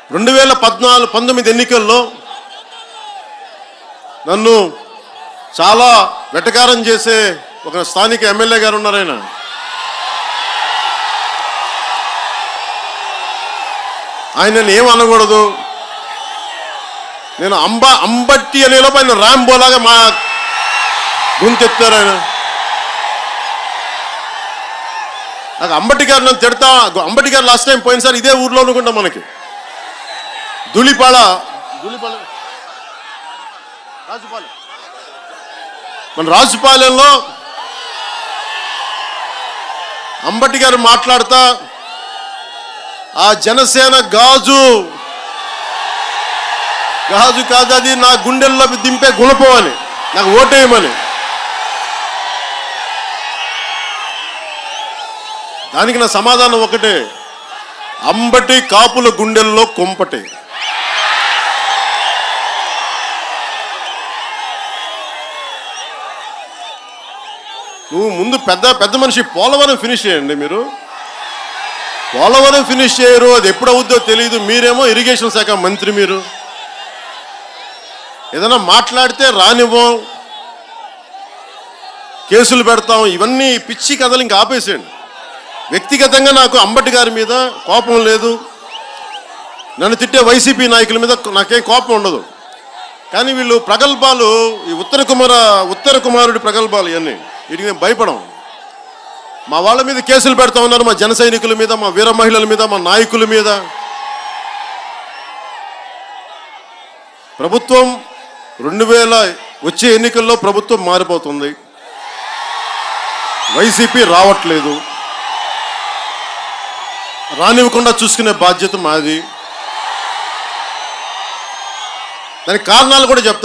రెండు వేల పద్నాలుగు పంతొమ్మిది ఎన్నికల్లో నన్ను చాలా వెటకారం చేసే ఒక స్థానిక ఎమ్మెల్యే గారు ఉన్నారు ఆయన ఆయనని ఏం అనకూడదు నేను అంబ అంబట్టి అనే లోపు ఆయన రాంబోలాగా మా గొంతెత్తారు ఆయన నాకు అంబటి గారు నన్ను తిడతా అంబటి గారు లాస్ట్ టైం పోయినసారి ఇదే ఊర్లో అనుకుంటా మనకి ధూళిపాళ ధూళిపాళ రాజుపాలెం మన రాజుపాలెంలో అంబటి గారు మాట్లాడుతా ఆ జనసేన గాజు గాజు కాదు అది నా గుండెల్లో దింపే గుణపం అని నాకు ఓటేయమని దానికి నా సమాధానం ఒకటే అంబటి కాపుల గుండెల్లో కొంపటి నువ్వు ముందు పెద్ద పెద్ద మనిషి పోలవరం ఫినిష్ చేయండి మీరు పోలవరం ఫినిష్ చేయరు అది ఎప్పుడు అవుద్దో తెలియదు మీరేమో ఇరిగేషన్ శాఖ మంత్రి మీరు ఏదైనా మాట్లాడితే రానివ్వం కేసులు పెడతాం ఇవన్నీ పిచ్చి కథలు ఇంకా ఆపేసేయండి వ్యక్తిగతంగా నాకు అంబటి గారి మీద కోపం లేదు నన్ను తిట్టే వైసీపీ నాయకుల మీద నాకేం కోపం ఉండదు కానీ వీళ్ళు ప్రగల్భాలు ఈ ఉత్తర కుమార ఉత్తర కుమారుడి ప్రగల్భాలు ఇవన్నీ వీటికి నేను భయపడం మా వాళ్ళ మీద కేసులు పెడతా ఉన్నారు మా జన సైనికుల మీద మా వీర మహిళల మీద మా నాయకుల మీద ప్రభుత్వం రెండు వేల వచ్చే ఎన్నికల్లో ప్రభుత్వం మారిపోతుంది వైసీపీ రావట్లేదు రానివ్వకుండా చూసుకునే బాధ్యత మాది దానికి కారణాలు కూడా చెప్తాను